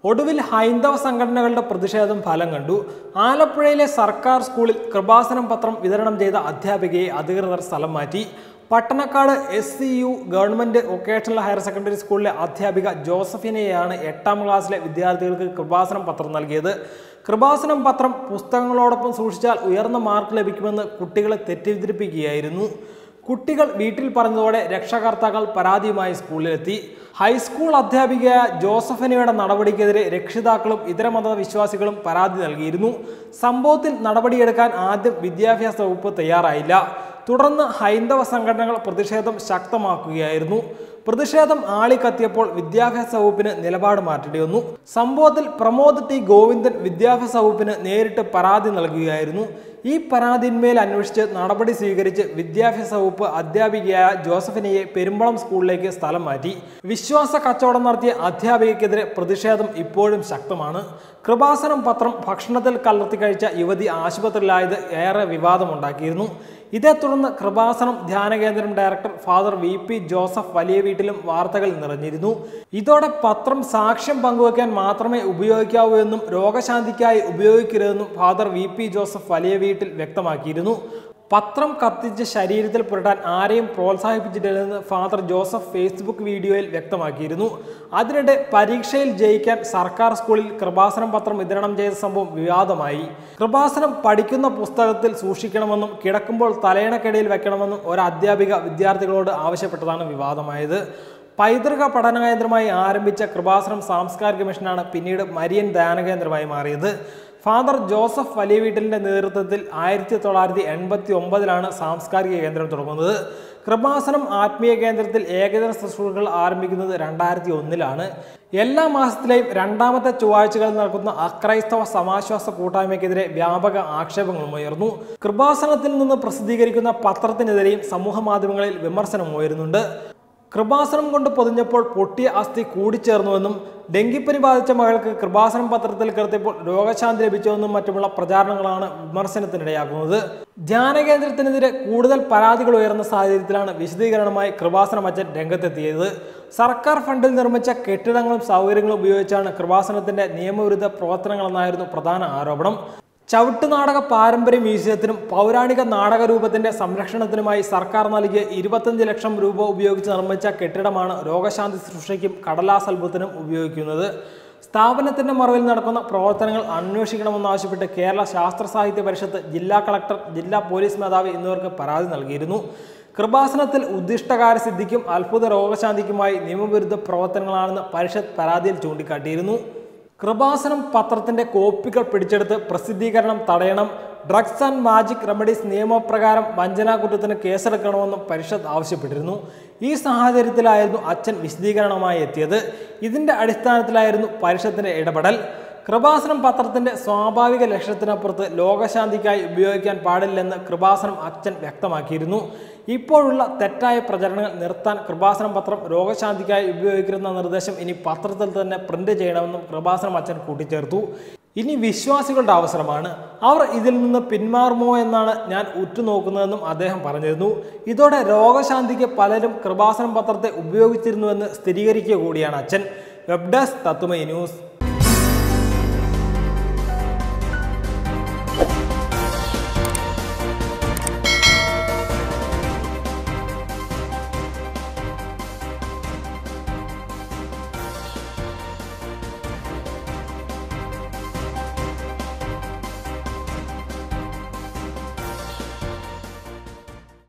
ഒടുവിൽ ഹൈന്ദവ സംഘടനകളുടെ പ്രതിഷേധം ഫലം കണ്ടു ആലപ്പുഴയിലെ സർക്കാർ സ്കൂളിൽ കൃപാസനം പത്രം വിതരണം ചെയ്ത അധ്യാപികയെ അധികൃതർ സ്ഥലം മാറ്റി Pattanakkad S C U government vocational higher secondary സ്കൂളിലെ അധ്യാപിക ജോസഫിനെയാണ് എട്ടാം ക്ലാസ്സിലെ വിദ്യാർത്ഥികൾക്ക് കൃപാസനം പത്രം നൽകിയത് കൃപാസനം പത്രം പുസ്തകങ്ങളോടൊപ്പം സൂക്ഷിച്ചാൽ ഉയർന്ന മാർക്ക് ലഭിക്കുമെന്ന് കുട്ടികളെ തെറ്റിദ്ധരിപ്പിക്കുകയായിരുന്നു കുട്ടികൾ വീട്ടിൽ പറഞ്ഞതോടെ രക്ഷകർത്താക്കൾ പരാതിയുമായി സ്കൂളിലെത്തി ഹൈസ്കൂൾ അധ്യാപികയായ ജോസഫിനയുടെ നടപടിക്കെതിരെ രക്ഷിതാക്കളും ഇതര മതവിശ്വാസികളും പരാതി നൽകിയിരുന്നു സംഭവത്തിൽ നടപടിയെടുക്കാൻ ആദ്യം വിദ്യാഭ്യാസ വകുപ്പ് തയ്യാറായില്ല തുടർന്ന് ഹൈന്ദവ സംഘടനകൾ പ്രതിഷേധം ശക്തമാക്കുകയായിരുന്നു പ്രതിഷേധം ആളിക്കത്തിയപ്പോൾ വിദ്യാഭ്യാസ വകുപ്പിന് നിലപാട് മാറ്റേണ്ടി വന്നു സംഭവത്തിൽ പ്രമോദ് ടി ഗോവിന്ദൻ വിദ്യാഭ്യാസ വകുപ്പിന് നേരിട്ട് പരാതി നൽകുകയായിരുന്നു ഈ പരാതിന്മേൽ അന്വേഷിച്ച് നടപടി സ്വീകരിച്ച് വിദ്യാഭ്യാസ വകുപ്പ് അധ്യാപികയായ ജോസഫിനെയെ പെരുമ്പളം സ്കൂളിലേക്ക് സ്ഥലം മാറ്റി വിശ്വാസ കച്ചവടം നടത്തിയ അധ്യാപികയ്ക്കെതിരെ പ്രതിഷേധം ഇപ്പോഴും ശക്തമാണ് കൃപാസനം പത്രം ഭക്ഷണത്തിൽ കലർത്തി കഴിച്ച യുവതി ആശുപത്രിയിലായത് ഏറെ വിവാദമുണ്ടാക്കിയിരുന്നു ഇതേ തുടർന്ന് കൃപാസനം ധ്യാന കേന്ദ്രം director father V P Joseph വലിയ വീട്ടിലും വാർത്തകൾ നിറഞ്ഞിരുന്നു ഇതോടെ പത്രം സാക്ഷ്യം പങ്കുവയ്ക്കാൻ മാത്രമേ ഉപയോഗിക്കാവൂ എന്നും രോഗശാന്തിക്കായി ഉപയോഗിക്കരുതെന്നും father V P Joseph Valiyaveettil വ്യക്തമാക്കിയിരുന്നു പത്രം കത്തിച്ച് ശരീരത്തിൽ പുരട്ടാൻ ആരെയും പ്രോത്സാഹിപ്പിച്ചിട്ടില്ലെന്ന് ഫാദർ ജോസഫ് ഫേസ്ബുക്ക് വീഡിയോയിൽ വ്യക്തമാക്കിയിരുന്നു അതിനിടെ പരീക്ഷയിൽ ജയിക്കാൻ സർക്കാർ സ്കൂളിൽ കൃപാസനം പത്രം വിതരണം ചെയ്ത സംഭവം വിവാദമായി കൃപാസനം പഠിക്കുന്ന പുസ്തകത്തിൽ സൂക്ഷിക്കണമെന്നും കിടക്കുമ്പോൾ തലയണക്കിടയിൽ വെക്കണമെന്നും ഒരു അധ്യാപിക വിദ്യാർത്ഥികളോട് ആവശ്യപ്പെട്ടതാണ് വിവാദമായത് പൈതൃക പഠന കേന്ദ്രമായി ആരംഭിച്ച കൃപാസനം സാംസ്കാരിക മിഷനാണ് പിന്നീട് മരിയൻ ധ്യാന കേന്ദ്രമായി മാറിയത് ഫാദർ ജോസഫ് വലിയ വീട്ടിലിന്റെ നേതൃത്വത്തിൽ ആയിരത്തി തൊള്ളായിരത്തി എൺപത്തി ഒമ്പതിലാണ് സാംസ്കാരിക കേന്ദ്രം തുടങ്ങുന്നത് കൃപാസനം ആത്മീയ കേന്ദ്രത്തിൽ ഏകദിന ശുശ്രൂഷകൾ ആരംഭിക്കുന്നത് രണ്ടായിരത്തി ഒന്നിലാണ് എല്ലാ മാസത്തിലെയും രണ്ടാമത്തെ ചൊവ്വാഴ്ചകളിൽ നടക്കുന്ന അക്രൈസ്തവ സമാശ്വാസ കൂട്ടായ്മയ്ക്കെതിരെ വ്യാപക ആക്ഷേപങ്ങളും ഉയർന്നു കൃപാസനത്തിൽ നിന്ന് പ്രസിദ്ധീകരിക്കുന്ന പത്രത്തിനെതിരെയും സമൂഹ മാധ്യമങ്ങളിൽ വിമർശനം ഉയരുന്നുണ്ട് കൃപാസനം കൊണ്ട് പൊതിഞ്ഞപ്പോൾ പൊട്ടിയ അസ്ഥി കൂടിച്ചേർന്നുവെന്നും ഡെങ്കിപ്പനി ബാധിച്ച മകൾക്ക് കൃപാസനം പത്രത്തിൽ കിടത്തിയപ്പോൾ രോഗശാന്തി ലഭിച്ചുവെന്നും മറ്റുമുള്ള പ്രചാരണങ്ങളാണ് വിമർശനത്തിനിടയാക്കുന്നത് ധ്യാന കേന്ദ്രത്തിനെതിരെ കൂടുതൽ പരാതികൾ ഉയർന്ന സാഹചര്യത്തിലാണ് വിശദീകരണമായി കൃപാസനം അച്ഛൻ രംഗത്തെത്തിയത് സർക്കാർ ഫണ്ടിൽ നിർമ്മിച്ച കെട്ടിടങ്ങളും സൗകര്യങ്ങളും ഉപയോഗിച്ചാണ് കൃപാസനത്തിന്റെ നിയമവിരുദ്ധ പ്രവർത്തനങ്ങളെന്നായിരുന്നു പ്രധാന ആരോപണം ചവിട്ട് നാടക പാരമ്പര്യ മ്യൂസിയത്തിനും പൗരാണിക നാടക രൂപത്തിന്റെ സംരക്ഷണത്തിനുമായി സർക്കാർ നൽകിയ ഇരുപത്തഞ്ച് ലക്ഷം രൂപ ഉപയോഗിച്ച് നിർമ്മിച്ച കെട്ടിടമാണ് രോഗശാന്തി ശുശ്രൂഷയ്ക്കും കടലാസ് അത്ഭുതത്തിനും ഉപയോഗിക്കുന്നത് സ്ഥാപനത്തിന്റെ മറവിൽ നടക്കുന്ന പ്രവർത്തനങ്ങൾ അന്വേഷിക്കണമെന്നാവശ്യപ്പെട്ട് കേരള ശാസ്ത്ര സാഹിത്യ പരിഷത്ത് ജില്ലാ കളക്ടർ ജില്ലാ പോലീസ് മേധാവി എന്നിവർക്ക് പരാതി നൽകിയിരുന്നു കൃപാസനത്തിൽ ഉദ്ദിഷ്ടകാര്യ സിദ്ധിക്കും അത്ഭുത രോഗശാന്തിക്കുമായി നിയമവിരുദ്ധ പ്രവർത്തനങ്ങളാണെന്ന് പരിഷത്ത് പരാതിയിൽ ചൂണ്ടിക്കാട്ടിയിരുന്നു കൃപാസനം പത്രത്തിന്റെ കോപ്പികൾ പിടിച്ചെടുത്ത് പ്രസിദ്ധീകരണം തടയണം ഡ്രഗ്സ് ആൻഡ് മാജിക് റെമഡീസ് നിയമപ്രകാരം വഞ്ചനാകുറ്റത്തിന് കേസെടുക്കണമെന്നും പരിഷത്ത് ആവശ്യപ്പെട്ടിരുന്നു ഈ സാഹചര്യത്തിലായിരുന്നു അച്ഛൻ വിശദീകരണമായി എത്തിയത് ഇതിന്റെ അടിസ്ഥാനത്തിലായിരുന്നു പരിഷത്തിന്റെ ഇടപെടൽ കൃപാസനം പത്രത്തിന്റെ സ്വാഭാവിക ലക്ഷ്യത്തിനപ്പുറത്ത് ലോകശാന്തിക്കായി ഉപയോഗിക്കാൻ പാടില്ലെന്ന് കൃപാസനം അച്ഛൻ വ്യക്തമാക്കിയിരുന്നു ഇപ്പോഴുള്ള തെറ്റായ പ്രചരണങ്ങൾ നിർത്താൻ കൃപാസനം പത്രം രോഗശാന്തിക്കായി ഉപയോഗിക്കുന്ന നിർദ്ദേശം ഇനി പത്രത്തിൽ തന്നെ പ്രിന്റ് ചെയ്യണമെന്നും കൃപാസനം അച്ഛൻ കൂട്ടിച്ചേർത്തു ഇനി വിശ്വാസികളുടെ അവസരമാണ് അവർ ഇതിൽ നിന്ന് പിന്മാറുമോ എന്നാണ് ഞാൻ ഉറ്റുനോക്കുന്നതെന്നും അദ്ദേഹം പറഞ്ഞിരുന്നു ഇതോടെ രോഗശാന്തിക്ക് പലരും കൃപാസനം പത്രത്തെ ഉപയോഗിച്ചിരുന്നുവെന്ന് സ്ഥിരീകരിക്കുക കൂടിയാണ് അച്ഛൻ വെബ് ഡെസ്ക് തത്തുമൈ ന്യൂസ്